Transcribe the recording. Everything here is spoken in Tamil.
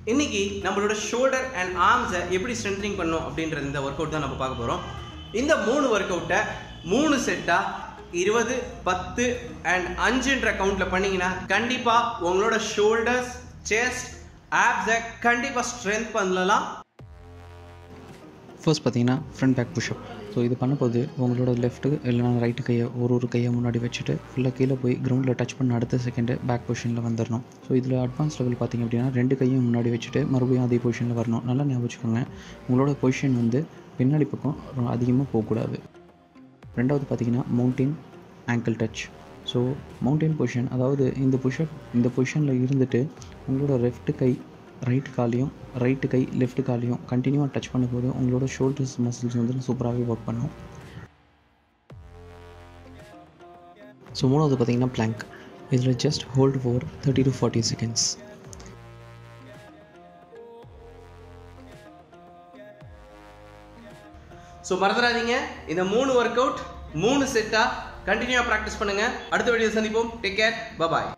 இன்னைக்கு நம்மளோட ஷோல்டர் அண்ட் ஆர்ம்ஸை எப்படி ஸ்ட்ரென்த்னிங் பண்ணும் அப்படின்ற இந்த ஒர்க் அவுட் தான் நம்ம பார்க்க போகிறோம் இந்த மூணு ஒர்க் அவுட்டை மூணு செட்டாக இருபது பத்து அண்ட் அஞ்சுன்ற கவுண்டில் பண்ணீங்கன்னா கண்டிப்பாக உங்களோட ஷோல்டர்ஸ் செஸ்ட் ஆப்ஸை கண்டிப்பாக ஸ்ட்ரென்த் பண்ணலாம் ஃபர்ஸ்ட் பார்த்தீங்கன்னா ஃப்ரண்ட் பேக் புஷ்அப் ஸோ இது பண்ணும்போது உங்களோட லெஃப்ட்டு இல்லைனா ரைட்டு கையை ஒரு ஒரு கையை முன்னாடி வச்சுட்டு ஃபுல்லாக கீழே போய் கிரவுண்டில் டச் பண்ண அடுத்த செகண்டு பேக் பொசிஷனில் வந்துடணும் ஸோ இதில் அட்வான்ஸ் லெவல் பார்த்தீங்க அப்படின்னா ரெண்டு கையும் முன்னாடி வச்சுட்டு மறுபடியும் அதே பொசிஷனில் வரணும் நல்லா ஞாபகம் வச்சுக்கோங்க உங்களோட பொசிஷன் வந்து பின்னாடி பக்கம் அதிகமாக போகக்கூடாது ரெண்டாவது பார்த்தீங்கன்னா mountain ankle touch so mountain position அதாவது இந்த புஷ்அப் இந்த பொசிஷனில் இருந்துட்டு உங்களோட லெஃப்ட் கை ரைட் காலையும் ரைட்டு கை லெஃப்ட் காலையும் கண்டினியூவாக டச் பண்ணும்போது உங்களோட ஷோல்டர்ஸ் மசில்ஸ் வந்து சூப்பராகவே ஒர்க் பண்ணும் ஸோ மூணாவது பார்த்தீங்கன்னா பிளாங்க் இதில் just hold for thirty to forty seconds so மறந்துடாதீங்க இந்த மூணு ஒர்க் அவுட் மூணு செட்டாக கண்டினியூவாக ப்ராக்டிஸ் பண்ணுங்கள் அடுத்த வீடியோ சந்திப்போம் டேக் கேர் பபாய்